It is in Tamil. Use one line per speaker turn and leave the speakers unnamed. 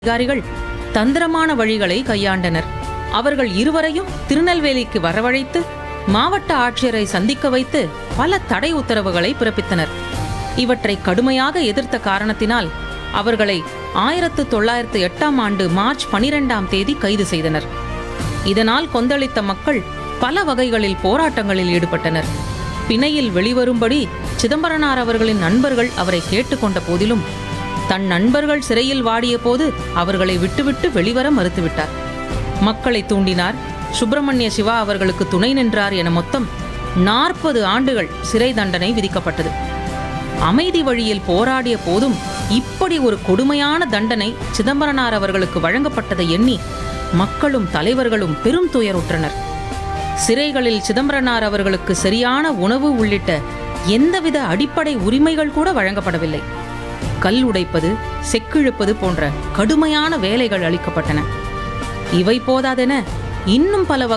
அதிகாரிகள் தந்திரமான வழிகளை கையாண்டனர் அவர்கள் இருவரையும் திருநெல்வேலிக்கு வரவழைத்து மாவட்ட ஆட்சியரை சந்திக்க வைத்து பல தடை உத்தரவுகளை பிறப்பித்தனர் இவற்றை கடுமையாக எதிர்த்த காரணத்தினால் அவர்களை ஆயிரத்து தொள்ளாயிரத்து எட்டாம் ஆண்டு மார்ச் பனிரெண்டாம் தேதி கைது செய்தனர் இதனால் கொந்தளித்த மக்கள் பல வகைகளில் போராட்டங்களில் ஈடுபட்டனர் பிணையில் வெளிவரும்படி சிதம்பரனார் அவர்களின் நண்பர்கள் அவரை கேட்டுக்கொண்ட போதிலும் தன் நண்பர்கள் சிறையில் வாடிய போது அவர்களை விட்டுவிட்டு வெளிவர மறுத்துவிட்டார் மக்களை தூண்டினார் சுப்பிரமணிய சிவா அவர்களுக்கு துணை நின்றார் என மொத்தம் நாற்பது ஆண்டுகள் சிறை தண்டனை விதிக்கப்பட்டது அமைதி வழியில் போராடிய போதும் இப்படி ஒரு கொடுமையான தண்டனை சிதம்பரனார் அவர்களுக்கு வழங்கப்பட்டதை எண்ணி மக்களும் தலைவர்களும் பெரும் துயருற்றனர் சிறைகளில் சிதம்பரனார் அவர்களுக்கு சரியான உணவு உள்ளிட்ட எந்தவித அடிப்படை உரிமைகள் கூட வழங்கப்படவில்லை கல் உடைப்பது செக்கிழுப்பது போன்ற கடுமையான வேலைகள் அளிக்கப்பட்டன இவை போதாதென இன்னும் பல